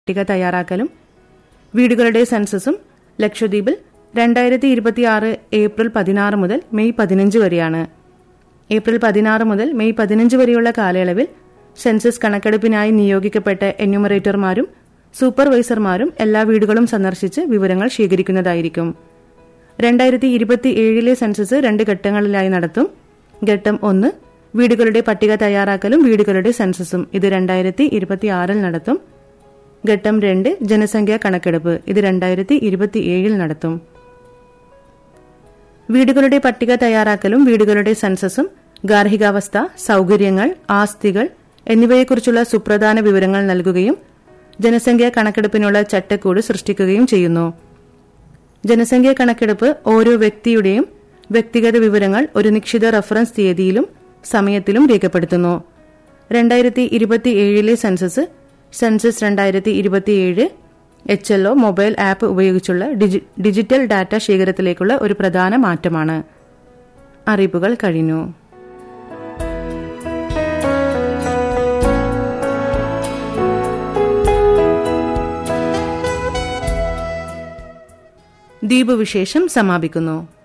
പട്ടിക തയ്യാറാക്കലും വീടുകളുടെ സെൻസസും ലക്ഷദ്വീപിൽ രണ്ടായിരത്തി ഇരുപത്തിയാറ് ഏപ്രിൽ പതിനാറ് മുതൽ മെയ് പതിനഞ്ച് വരെയാണ് ഏപ്രിൽ പതിനാറ് മുതൽ മെയ് പതിനഞ്ച് വരെയുള്ള കാലയളവിൽ സെൻസസ് കണക്കെടുപ്പിനായി നിയോഗിക്കപ്പെട്ട എന്യൂമറേറ്റർമാരും സൂപ്പർവൈസർമാരും എല്ലാ വീടുകളും സന്ദർശിച്ച് വിവരങ്ങൾ ശേഖരിക്കുന്നതായിരിക്കും രണ്ടായിരത്തി ഇരുപത്തിയേഴിലെ സെൻസസ് രണ്ട് ഘട്ടങ്ങളിലായി നടത്തും ഘട്ടം ഒന്ന് വീടുകളുടെ പട്ടിക തയ്യാറാക്കലും വീടുകളുടെ സെൻസസും ഇത് രണ്ടായിരത്തി ഇരുപത്തിയാറിൽ നടത്തും ഘട്ടം രണ്ട് ജനസംഖ്യാ കണക്കെടുപ്പ് ഇത് രണ്ടായിരത്തി ഇരുപത്തിയേഴിൽ നടത്തും വീടുകളുടെ പട്ടിക തയ്യാറാക്കലും വീടുകളുടെ സെൻസസും ഗാർഹികാവസ്ഥ സൌകര്യങ്ങൾ ആസ്തികൾ എന്നിവയെക്കുറിച്ചുള്ള സുപ്രധാന വിവരങ്ങൾ നൽകുകയും ജനസംഖ്യാ കണക്കെടുപ്പിനുള്ള ചട്ടക്കൂട് സൃഷ്ടിക്കുകയും ചെയ്യുന്നു ജനസംഖ്യാ കണക്കെടുപ്പ് ഓരോ വ്യക്തിയുടെയും വ്യക്തിഗത വിവരങ്ങൾ ഒരു നിശ്ചിത റഫറൻസ് തീയതിയിലും സമയത്തിലും രേഖപ്പെടുത്തുന്നു രണ്ടായിരത്തി ഇരുപത്തിയേഴിലെ സെൻസസ് സെൻസസ് രണ്ടായിരത്തി ഇരുപത്തിയേഴ് H L O mobile app ഉപയോഗിച്ചുള്ള ഡിജി- ഡിജിറ്റൽ ഡാറ്റ ശേഖരത്തിലേക്കുള്ള ഒരു പ്രധാന മാറ്റമാണ് അറിയിപ്പുകൾ കഴിഞ്ഞു ദ്വീപ് വിശേഷം സമാപിക്കുന്നു